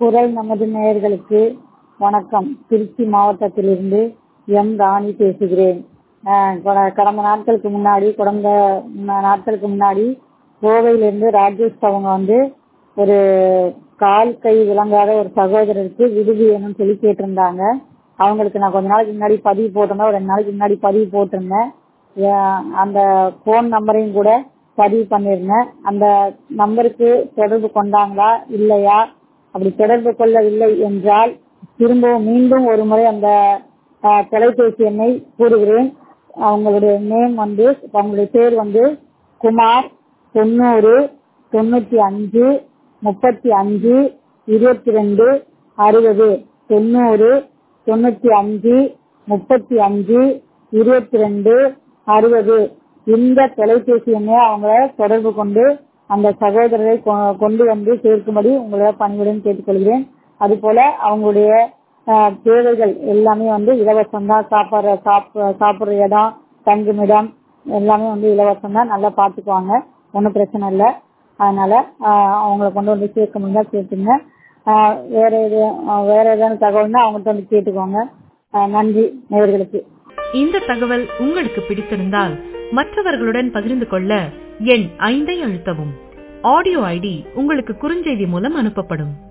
குரல் நமது நேயர்களுக்கு வணக்கம் திருச்சி மாவட்டத்திலிருந்து எம் ராணி பேசுகிறேன் அஹ் கட- கடந்த நாட்களுக்கு முன்னாடி கடந்த ம- நாட்களுக்கு முன்னாடி கோவையிலிருந்து ராஜேஷ் அவங்க வந்து ஒரு கால் கை விளங்காத ஒரு சகோதரருக்கு விடுதி வேணும்னு சொல்லி கேட்டிருந்தாங்க அவங்களுக்கு நான் கொஞ்ச நாளைக்கு முன்னாடி பதிவு போட்டிருந்தேன் ஒரு ரெண்டு நாளைக்கு முன்னாடி பதிவு போட்டிருந்தேன் ஏன் அந்த ஃபோன் நம்பரையும் கூட பதிவு பண்ணியிருந்தேன் அந்த நம்பருக்கு தொடர்பு கொண்டாங்களா இல்லையா அப்படி தொடர்பு கொள்ளவில்லை என்றால் திரும்பவும் மீண்டும் ஒரு முறை அந்த அஹ், தொலைபேசி எண்ணை கூறுகிறேன் அவங்களுடைய நேம் வந்து அவங்களுடைய பேர் வந்து குமார் தொண்ணூறு தொண்ணூத்தி அஞ்சு முப்பத்தி அஞ்சு இருபத்தி ரெண்டு அறுபது தொண்ணூறு தொண்ணூத்தி அஞ்சு முப்பத்தி அஞ்சு இருபத்தி ரெண்டு அறுபது இந்த தொலைபேசி எண்ணை அவங்கள தொடர்பு கொண்டு அந்த சகோதரரை கொ- கொண்டு வந்து சேர்க்கும்படி உங்களை பணிவுடன் கேட்டுக்கொள்கிறேன் அதுபோல அவங்களுடைய அஹ், தேவைகள் எல்லாமே வந்து இலவசம் தான் சாப்பிட்ற சாப்பிட்ற சாப்பிட்ற இடம் தங்குமிடம் எல்லாமே வந்து இலவசம் தான் நல்லா பார்த்துக்குவாங்க ஒன்றும் பிரச்சனை இல்லை அதனால ஆஹ் அவங்கள கொண்டு வந்து சேர்க்க முடிஞ்சா சேர்த்துங்க ஆஹ் வேற எது ஆஹ் வேற ஏதாவது தகவல்னா அவங்கள்ட்ட வந்து கேட்டுக்கோங்க ஆஹ் நன்றி நேயர்களுக்கு இந்த தகவல் உங்களுக்கு பிடித்திருந்தால் மற்றவர்களுடன் பகிர்ந்து கொள்ள எண் ஐந்தை அழுத்தவும் ஆடியோ ஐடி உங்களுக்கு குறுஞ்செய்தி மூலம் அனுப்பப்படும்